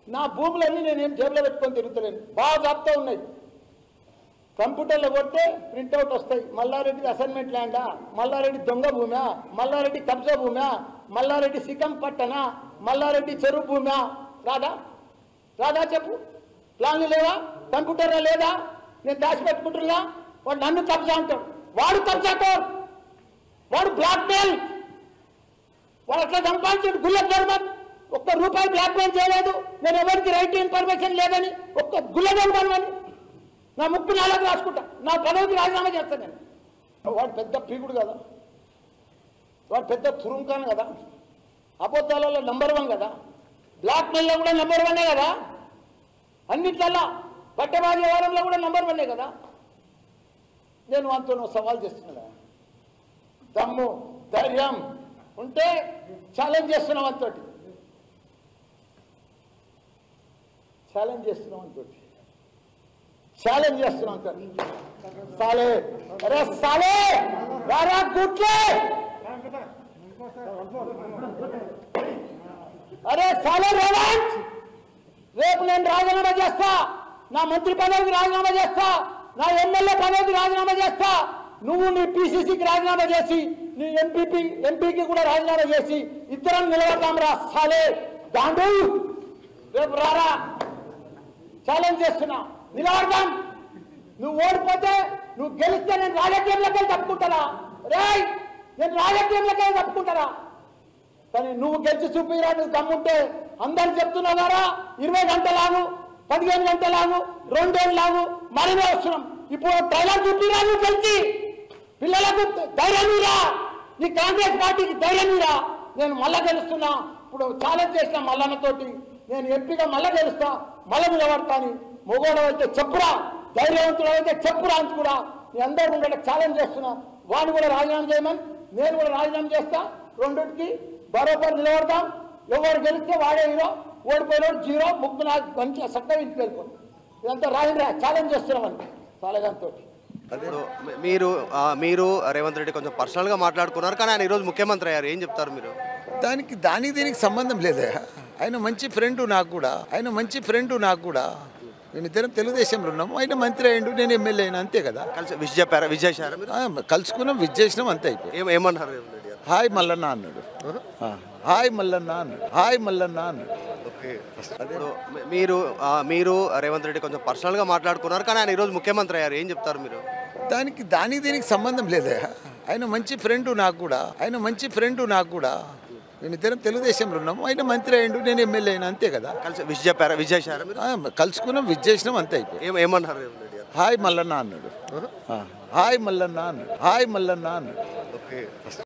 నా భూములన్నీ నేనేం జేబులో పెట్టుకొని తిరుగుతలేను బాగా జాబ్తా ఉన్నాయి కంప్యూటర్లో కొడితే ప్రింట్అవుట్ వస్తాయి మల్లారెడ్డి అసైన్మెంట్ ల్యాండా మల్లారెడ్డి దొంగ భూమా మల్లారెడ్డి కబ్జా భూమా మల్లారెడ్డి సికం పట్టనా మల్లారెడ్డి చెరువు భూమా రాదా రాదా చెప్పు ప్లాన్లు లేవా కంప్యూటర్లో లేదా నేను దాచిపెట్టుకుంటున్నా వాడు నన్ను కబ్జా అంటాడు వాడు కబ్జాకోర్ వాడు బ్లాక్మెయిల్ వాడు అట్లా సంపాదించాడు గుల్ల ధర్మం ఒక్క రూపాయి బ్లాక్మెయిల్ చేయలేదు నేను ఎవరికి రైట్ ఇన్ఫర్మేషన్ లేదని ఒక్క గుల్ల ధర్మం అని నా ముక్కు నాలుగు రాసుకుంటా నా పదవికి రాజీనామా చేస్తాను నేను వాడు పెద్ద పీకుడు కదా వాడు పెద్ద తురుంకాను కదా అబద్ధాలలో నంబర్ వన్ కదా బ్లాక్ మెయిల్లో కూడా నంబర్ వన్నే కదా అన్నిట్లల్లా బట్టబాజీ వ్యవహారంలో కూడా నంబర్ వన్నే కదా నేను వాటితో సవాల్ చేస్తున్నా దమ్ము ధైర్యం ఉంటే ఛాలెంజ్ చేస్తున్నాం అంతటి ఛాలెంజ్ చేస్తున్నాం అంతటి ఛాలెంజ్ చేస్తున్నాం అంతటి సాలే అరే సాలే రారా గుట్లే అరే సాలే రేవంత్ రేపు నేను రాజీనామా చేస్తా నా మంత్రి పదవికి రాజీనామా చేస్తా నా ఎమ్మెల్యే పదవికి రాజీనామా చేస్తా నువ్వు నీ పిసిసికి రాజీనామా చేసి నీ ఎంపీపీ ఎంపీకి కూడా రాజీనామా చేసి ఇద్దరం నిలబడతాం రా సాలే దాండు రేపు రారా ఛాలెంజ్ చేస్తున్నా నిలబడదాం నువ్వు ఓడిపోతే నువ్వు గెలిస్తే నేను రాజకీయంలోకి వెళ్ళి తప్పుకుంటారా రేయ్ నేను రాజకీయంలోకి వెళ్ళి తప్పుకుంటారా కానీ నువ్వు గెలిచి చూపిరా నువ్వు దమ్ముంటే అందరు చెప్తున్నారా ఇరవై గంటలాగు పదిహేను గంటలాగు రెండేళ్ళలాగు మరినే వస్తున్నాం ఇప్పుడు డైలాగ్ చూపిరా నువ్వు గెలిచి పిల్లలకు ధైర్యం ఇరా నీ కాంగ్రెస్ పార్టీకి ధైర్యం ఇరా నేను మళ్ళా గెలుస్తున్నా ఇప్పుడు ఛాలెంజ్ చేసిన మల్లన్నతోటి నేను ఎంపీగా మళ్ళా గెలుస్తా మళ్ళా నిలబడతాను మొగోడు అయితే చెప్పురా ధైర్యవంతుడు అయితే చెప్పురా అని కూడా మీ అందరూ ముంగట ఛాలెంజ్ చేస్తున్నా వాడిని కూడా రాజీనామా చేయమని నేను కూడా రాజీనామా చేస్తా రెండింటికి బరోబర్ నిలబడతాం ఎవరు గెలిస్తే వాడే హీరో ఓడిపోయినోడు జీరో ముగ్గు నాకు మంచిగా చక్కగా ఇంటికి వెళ్ళిపోయి ఇదంతా రాజేంద్ర ఛాలెంజ్ చేస్తున్నామని సాలగాంతో ఇప్పుడు మీ- మీరు ఆ, మీరు రేవంత్ రెడ్డి కొంచెం పర్సనల్గా మాట్లాడుకున్నారు కానీ ఆయన ఈరోజు ముఖ్యమంత్రి అయ్యారు ఏం చెప్తారు మీరు దానికి దానికి దీనికి సంబంధం లేదే ఆయన మంచి ఫ్రెండ్ నాకు కూడా ఆయన మంచి ఫ్రెండ్ నాకు కూడా మేమిద్దరం తెలుగుదేశంలో ఉన్నాము ఆయన మంత్రి అయ్యిండు నేను ఎమ్మెల్యే అయినా అంతే కదా కలిసి విష్ చెప్పారా విష్ చేశారా మీరు ఆ, కలుసుకున్నాం విజ్ చేసినాం అంతే అయిపోయి ఏం ఏమన్నారు రేవంత్ రెడ్డి గారు హాయ్ మల్లన్న అన్నాడు ఆ, హాయ్ మల్లన్న అన్నాడు హాయ్ మల్లన్న అన్నాడు ఓకే ఇప్పుడు మీ- మీరు ఆ, మీరు రేవంత్ రెడ్డి కొంచెం పర్సనల్గా మాట్లాడుకున్నారు కానీ ఆయన ఈరోజు ముఖ్యమంత్రి అయ్యారు ఏం చెప్తారు మీరు దానికి దానికి దీనికి సంబంధం లేదే ఆయన మంచి ఫ్రెండ్ నాకు కూడా ఆయన మంచి ఫ్రెండ్ నాకు కూడా మేమిద్దరం తెలుగుదేశంలో ఉన్నాము ఆయన మంత్రి అయ్యిండు నేను ఎమ్మెల్యే అయినా అంతే కదా కలిసి విష్ చెప్పారా విష్ చేశారా మీరు ఆ, కలుసుకున్నాం విజ్ చేసినాం అంతే అయిపోయి ఏం ఏమన్నారు రేవంత్ రెడ్డి గారు హాయ్ మల్లన్న అన్నాడు ఆ, హాయ్ మల్లన్న అన్నాడు హాయ్ మల్లన్న అన్నాడు ఓకే